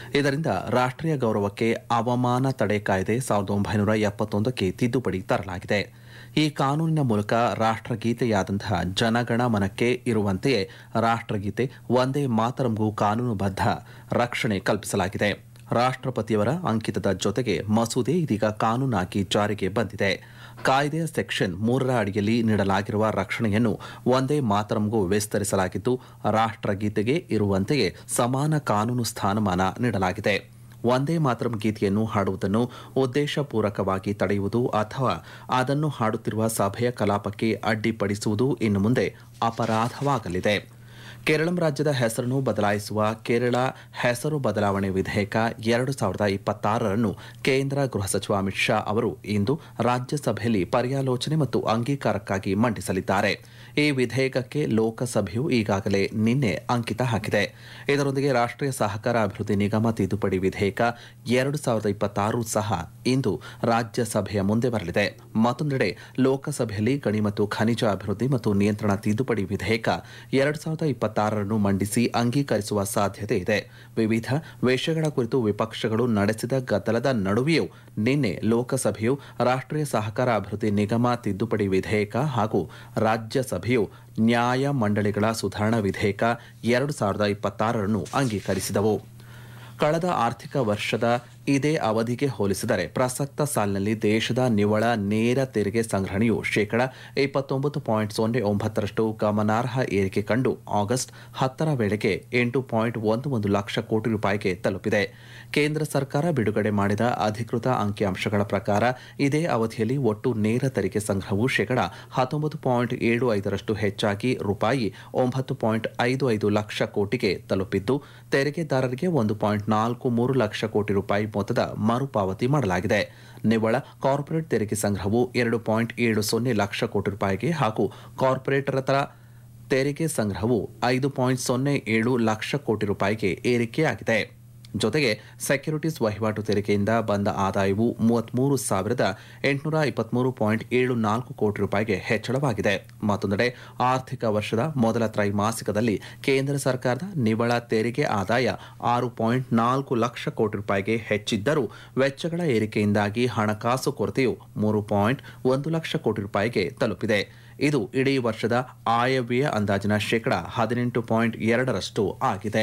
ಇದರಿಂದ ರಾಷ್ಟ್ರೀಯ ಗೌರವಕ್ಕೆ ಅವಮಾನ ತಡೆ ಕಾಯ್ದೆ ಸಾವಿರದ ಒಂಬೈನೂರ ಎಪ್ಪತ್ತೊಂದಕ್ಕೆ ತಿದ್ದುಪಡಿ ತರಲಾಗಿದೆ ಈ ಕಾನೂನಿನ ಮೂಲಕ ರಾಷ್ಟ್ರಗೀತೆಯಾದಂತಹ ಜನಗಣ ಮನಕ್ಕೆ ಇರುವಂತೆಯೇ ರಾಷ್ಟ್ರಗೀತೆ ಒಂದೇ ಮಾತರಂಗೂ ಕಾನೂನುಬದ್ಧ ರಕ್ಷಣೆ ಕಲ್ಪಿಸಲಾಗಿದೆ ರಾಷ್ಟ್ರಪತಿಯವರ ಅಂಕಿತದ ಜೊತೆಗೆ ಮಸೂದೆ ಇದೀಗ ಕಾನೂನಾಗಿ ಜಾರಿಗೆ ಬಂದಿದೆ ಕಾಯ್ದೆಯ ಸೆಕ್ಷನ್ ಮೂರರ ಅಡಿಯಲ್ಲಿ ನೀಡಲಾಗಿರುವ ರಕ್ಷಣೆಯನ್ನು ಒಂದೇ ಮಾತರಂಗೂ ವಿಸ್ತರಿಸಲಾಗಿದ್ದು ರಾಷ್ಟ್ರಗೀತೆಗೆ ಇರುವಂತೆಯೇ ಸಮಾನ ಕಾನೂನು ಸ್ಥಾನಮಾನ ನೀಡಲಾಗಿದೆ ಒಂದೇ ಮಾತರಂ ಗೀತೆಯನ್ನು ಹಾಡುವುದನ್ನು ಉದ್ದೇಶಪೂರ್ವಕವಾಗಿ ತಡೆಯುವುದು ಅಥವಾ ಅದನ್ನು ಹಾಡುತ್ತಿರುವ ಸಭೆಯ ಕಲಾಪಕ್ಕೆ ಅಡ್ಡಿಪಡಿಸುವುದು ಇನ್ನು ಮುಂದೆ ಅಪರಾಧವಾಗಲಿದೆ ಕೇರಳಂ ರಾಜ್ಯದ ಹೆಸರನ್ನು ಬದಲಾಯಿಸುವ ಕೇರಳ ಹೆಸರು ಬದಲಾವಣೆ ವಿಧೇಯಕ ಎರಡು ಸಾವಿರದ ಇಪ್ಪತ್ತಾರರನ್ನು ಕೇಂದ್ರ ಗೃಹ ಸಚಿವ ಅಮಿತ್ ಶಾ ಅವರು ಇಂದು ರಾಜ್ಯಸಭೆಯಲ್ಲಿ ಪರ್ಯಾಲೋಚನೆ ಮತ್ತು ಅಂಗೀಕಾರಕ್ಕಾಗಿ ಮಂಡಿಸಲಿದ್ದಾರೆ ಈ ವಿಧೇಯಕಕ್ಕೆ ಲೋಕಸಭೆಯು ಈಗಾಗಲೇ ನಿನ್ನೆ ಅಂಕಿತ ಹಾಕಿದೆ ಇದರೊಂದಿಗೆ ರಾಷ್ಟ್ರೀಯ ಸಹಕಾರ ಅಭಿವೃದ್ಧಿ ನಿಗಮ ತಿದ್ದುಪಡಿ ವಿಧೇಯಕ ಎರಡು ಸಾವಿರದ ಇಪ್ಪತ್ತಾರು ಸಹ ಇಂದು ರಾಜ್ಯಸಭೆಯ ಮುಂದೆ ಬರಲಿದೆ ಮತ್ತೊಂದೆಡೆ ಲೋಕಸಭೆಯಲ್ಲಿ ಗಣಿ ಮತ್ತು ಖನಿಜ ಅಭಿವೃದ್ಧಿ ಮತ್ತು ನಿಯಂತ್ರಣ ತಿದ್ದುಪಡಿ ವಿಧೇಯಕ ಎರಡು ಸಾವಿರದ ಇಪ್ಪತ್ತಾರರನ್ನು ಮಂಡಿಸಿ ಅಂಗೀಕರಿಸುವ ಸಾಧ್ಯತೆ ಇದೆ ವಿವಿಧ ವಿಷಯಗಳ ಕುರಿತು ವಿಪಕ್ಷಗಳು ನಡೆಸಿದ ಗದ್ದಲದ ನಡುವೆಯೂ ನಿನ್ನೆ ಲೋಕಸಭೆಯು ರಾಷ್ಟ್ರೀಯ ಸಹಕಾರ ಅಭಿವೃದ್ಧಿ ನಿಗಮ ತಿದ್ದುಪಡಿ ವಿಧೇಯಕ ಹಾಗೂ ರಾಜ್ಯಸಭೆಯು ನ್ಯಾಯ ಮಂಡಳಿಗಳ ಸುಧಾರಣಾ ವಿಧೇಯಕ ಎರಡು ಸಾವಿರದ ಇಪ್ಪತ್ತಾರರನ್ನು ಅಂಗೀಕರಿಸಿದವು ಕಳೆದ ಆರ್ಥಿಕ ವರ್ಷದ ಇದೇ ಅವಧಿಗೆ ಹೋಲಿಸಿದರೆ ಪ್ರಸಕ್ತ ಸಾಲಿನಲ್ಲಿ ದೇಶದ ನಿವ್ವಳ ನೇರ ತೆರಿಗೆ ಸಂಗ್ರಹಣೆಯು ಶೇಕಡ ಇಪ್ಪತ್ತೊಂಬತ್ತು ಪಾಯಿಂಟ್ ಸೊನ್ನೆ ಒಂಬತ್ತರಷ್ಟು ಗಮನಾರ್ಹ ಏರಿಕೆ ಕಂಡು ಆಗಸ್ಟ್ ಹತ್ತರ ವೇಳೆಗೆ ಎಂಟು ಪಾಯಿಂಟ್ ಒಂದು ಒಂದು ಲಕ್ಷ ಕೋಟಿ ರೂಪಾಯಿಗೆ ತಲುಪಿದೆ ಕೇಂದ್ರ ಸರ್ಕಾರ ಬಿಡುಗಡೆ ಮಾಡಿದ ಅಧಿಕೃತ ಅಂಕಿಅಂಶಗಳ ಪ್ರಕಾರ ಇದೇ ಅವಧಿಯಲ್ಲಿ ಒಟ್ಟು ನೇರ ತೆರಿಗೆ ಸಂಗ್ರಹವು ಶೇಕಡ ಹತ್ತೊಂಬತ್ತು ಪಾಯಿಂಟ್ ಏಳು ಐದರಷ್ಟು ಹೆಚ್ಚಾಗಿ ರೂಪಾಯಿ ಒಂಬತ್ತು ಪಾಯಿಂಟ್ ಐದು ಐದು ಲಕ್ಷ ಕೋಟಿಗೆ ತಲುಪಿದ್ದು ತೆರಿಗೆದಾರರಿಗೆ ಒಂದು ಪಾಯಿಂಟ್ ನಾಲ್ಕು ಮೂರು ಲಕ್ಷ ಕೋಟಿ ರೂಪಾಯಿ ಮೊತ್ತದ ಮರುಪಾವತಿ ಮಾಡಲಾಗಿದೆ ನಿವ್ವಳ ಕಾರ್ಪೊರೇಟ್ ತೆರಿಗೆ ಸಂಗ್ರಹವು ಎರಡು ಪಾಯಿಂಟ್ ಏಳು ಸೊನ್ನೆ ಲಕ್ಷ ಕೋಟಿ ರೂಪಾಯಿಗೆ ಹಾಗೂ ಕಾರ್ಪೊರೇಟರ ತೆರಿಗೆ ಸಂಗ್ರಹವು ಐದು ಪಾಯಿಂಟ್ ಸೊನ್ನೆ ಏಳು ಲಕ್ಷ ಕೋಟಿ ರೂಪಾಯಿಗೆ ಏರಿಕೆಯಾಗಿದೆ ಜೊತೆಗೆ ಸೆಕ್ಯೂರಿಟೀಸ್ ವಹಿವಾಟು ತೆರಿಗೆಯಿಂದ ಬಂದ ಆದಾಯವು ಮೂವತ್ಮೂರು ಸಾವಿರದ ಎಂಟುನೂರ ಇಪ್ಪತ್ಮೂರು ಪಾಯಿಂಟ್ ಏಳು ನಾಲ್ಕು ಕೋಟಿ ರೂಪಾಯಿಗೆ ಹೆಚ್ಚಳವಾಗಿದೆ ಮತ್ತೊಂದೆಡೆ ಆರ್ಥಿಕ ವರ್ಷದ ಮೊದಲ ತ್ರೈಮಾಸಿಕದಲ್ಲಿ ಕೇಂದ್ರ ಸರ್ಕಾರದ ನಿವ್ವಳ ತೆರಿಗೆ ಆದಾಯ ಆರು ಪಾಯಿಂಟ್ ನಾಲ್ಕು ಲಕ್ಷ ಕೋಟಿ ರೂಪಾಯಿಗೆ ಹೆಚ್ಚಿದ್ದರೂ ವೆಚ್ಚಗಳ ಏರಿಕೆಯಿಂದಾಗಿ ಹಣಕಾಸು ಕೊರತೆಯು ಮೂರು ಪಾಯಿಂಟ್ ಒಂದು ಲಕ್ಷ ಕೋಟಿ ರೂಪಾಯಿಗೆ ತಲುಪಿದೆ ಇದು ಇಡೀ ವರ್ಷದ ಆಯವ್ಯಯ ಅಂದಾಜಿನ ಶೇಕಡ ಹದಿನೆಂಟು ಪಾಯಿಂಟ್ ಎರಡರಷ್ಟು ಆಗಿದೆ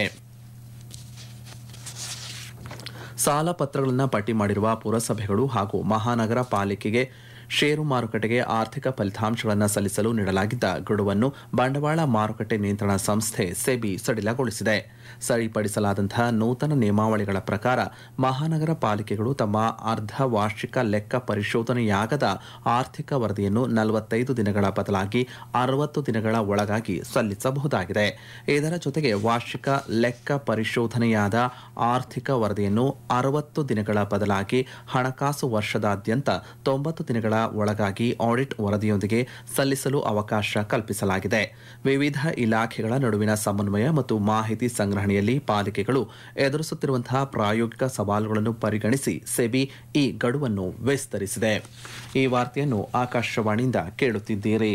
ಸಾಲ ಪತ್ರಗಳನ್ನು ಪಟ್ಟಿ ಮಾಡಿರುವ ಪುರಸಭೆಗಳು ಹಾಗೂ ಮಹಾನಗರ ಪಾಲಿಕೆಗೆ ಷೇರು ಮಾರುಕಟ್ಟೆಗೆ ಆರ್ಥಿಕ ಫಲಿತಾಂಶಗಳನ್ನು ಸಲ್ಲಿಸಲು ನೀಡಲಾಗಿದ್ದ ಗಡುವನ್ನು ಬಂಡವಾಳ ಮಾರುಕಟ್ಟೆ ನಿಯಂತ್ರಣ ಸಂಸ್ಥೆ ಸೆಬಿ ಸಡಿಲಗೊಳಿಸಿದೆ ಸರಿಪಡಿಸಲಾದಂತಹ ನೂತನ ನಿಯಮಾವಳಿಗಳ ಪ್ರಕಾರ ಮಹಾನಗರ ಪಾಲಿಕೆಗಳು ತಮ್ಮ ಅರ್ಧ ವಾರ್ಷಿಕ ಲೆಕ್ಕ ಪರಿಶೋಧನೆಯಾಗದ ಆರ್ಥಿಕ ವರದಿಯನ್ನು ನಲವತ್ತೈದು ದಿನಗಳ ಬದಲಾಗಿ ಅರವತ್ತು ದಿನಗಳ ಒಳಗಾಗಿ ಸಲ್ಲಿಸಬಹುದಾಗಿದೆ ಇದರ ಜೊತೆಗೆ ವಾರ್ಷಿಕ ಲೆಕ್ಕ ಪರಿಶೋಧನೆಯಾದ ಆರ್ಥಿಕ ವರದಿಯನ್ನು ಅರವತ್ತು ದಿನಗಳ ಬದಲಾಗಿ ಹಣಕಾಸು ವರ್ಷದಾದ್ಯಂತ ತೊಂಬತ್ತು ದಿನಗಳ ಒಳಗಾಗಿ ಆಡಿಟ್ ವರದಿಯೊಂದಿಗೆ ಸಲ್ಲಿಸಲು ಅವಕಾಶ ಕಲ್ಪಿಸಲಾಗಿದೆ ವಿವಿಧ ಇಲಾಖೆಗಳ ನಡುವಿನ ಸಮನ್ವಯ ಮತ್ತು ಮಾಹಿತಿ ಸಂಗ್ರಹಣೆಯಲ್ಲಿ ಪಾಲಿಕೆಗಳು ಎದುರಿಸುತ್ತಿರುವಂತಹ ಪ್ರಾಯೋಗಿಕ ಸವಾಲುಗಳನ್ನು ಪರಿಗಣಿಸಿ ಸೆಬಿ ಈ ಗಡುವನ್ನು ವಿಸ್ತರಿಸಿದೆ ಈ ವಾರ್ತೆಯನ್ನು ಆಕಾಶವಾಣಿಯಿಂದ ಕೇಳುತ್ತಿದ್ದೀರಿ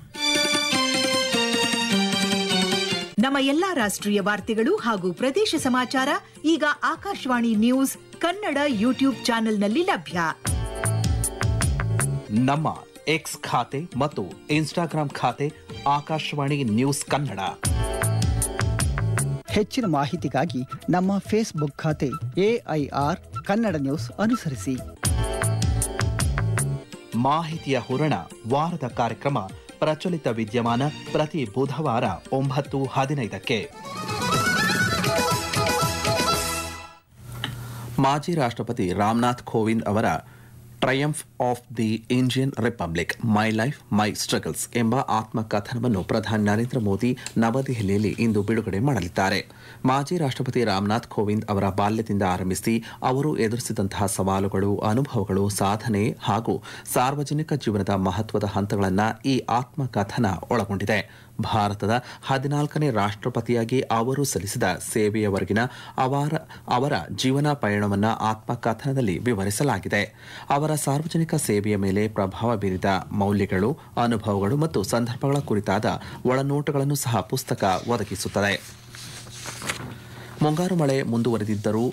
ನಮ್ಮ ಎಲ್ಲಾ ರಾಷ್ಟ್ರೀಯ ವಾರ್ತೆಗಳು ಹಾಗೂ ಪ್ರದೇಶ ಸಮಾಚಾರ ಈಗ ಆಕಾಶವಾಣಿ ನ್ಯೂಸ್ ಕನ್ನಡ ಯೂಟ್ಯೂಬ್ ಚಾನೆಲ್ನಲ್ಲಿ ಲಭ್ಯ ನಮ್ಮ ಎಕ್ಸ್ ಖಾತೆ ಮತ್ತು ಇನ್ಸ್ಟಾಗ್ರಾಂ ಖಾತೆ ಆಕಾಶವಾಣಿ ನ್ಯೂಸ್ ಕನ್ನಡ ಹೆಚ್ಚಿನ ಮಾಹಿತಿಗಾಗಿ ನಮ್ಮ ಫೇಸ್ಬುಕ್ ಖಾತೆ ಎಐಆರ್ ಕನ್ನಡ ನ್ಯೂಸ್ ಅನುಸರಿಸಿ ಮಾಹಿತಿಯ ಹೂರಣ ವಾರದ ಕಾರ್ಯಕ್ರಮ ಪ್ರಚಲಿತ ವಿದ್ಯಮಾನ ಪ್ರತಿ ಬುಧವಾರ ಒಂಬತ್ತು ಹದಿನೈದಕ್ಕೆ ಮಾಜಿ ರಾಷ್ಟ್ರಪತಿ ರಾಮನಾಥ್ ಕೋವಿಂದ್ ಅವರ triumph of the Indian republic my life my struggles ಎಂಬ ಆತ್ಮಕಥನವನ್ನು ಪ್ರಧಾನಿ ನರೇಂದ್ರ ಮೋದಿ ನವದೆಹಲಿಯಲ್ಲಿ ಇಂದು ಬಿಡುಗಡೆ ಮಾಡಲಿದ್ದಾರೆ ಮಾಜಿ ರಾಷ್ಟ್ರಪತಿ ರಾಮನಾಥ್ ಕೋವಿಂದ್ ಅವರ ಬಾಲ್ಯದಿಂದ ಆರಂಭಿಸಿ ಅವರು ಎದುರಿಸಿದಂತಹ ಸವಾಲುಗಳು ಅನುಭವಗಳು ಸಾಧನೆ ಹಾಗೂ ಸಾರ್ವಜನಿಕ ಜೀವನದ ಮಹತ್ವದ ಹಂತಗಳನ್ನು ಈ ಆತ್ಮಕಥನ ಒಳಗೊಂಡಿದೆ ಭಾರತದ ಹದಿನಾಲ್ಕನೇ ರಾಷ್ಟ್ರಪತಿಯಾಗಿ ಅವರು ಸಲ್ಲಿಸಿದ ಸೇವೆಯವರೆಗಿನ ಅವರ ಅವರ ಜೀವನ ಪಯಣವನ್ನು ಆತ್ಮಕಥನದಲ್ಲಿ ವಿವರಿಸಲಾಗಿದೆ ಅವರ ಸಾರ್ವಜನಿಕ ಸೇವೆಯ ಮೇಲೆ ಪ್ರಭಾವ ಬೀರಿದ ಮೌಲ್ಯಗಳು ಅನುಭವಗಳು ಮತ್ತು ಸಂದರ್ಭಗಳ ಕುರಿತಾದ ಒಳನೋಟಗಳನ್ನು ಸಹ ಪುಸ್ತಕ ಒದಗಿಸುತ್ತದೆ ಮುಂಗಾರು ಮಳೆ ಮುಂದುವರೆದಿದ್ದರೂ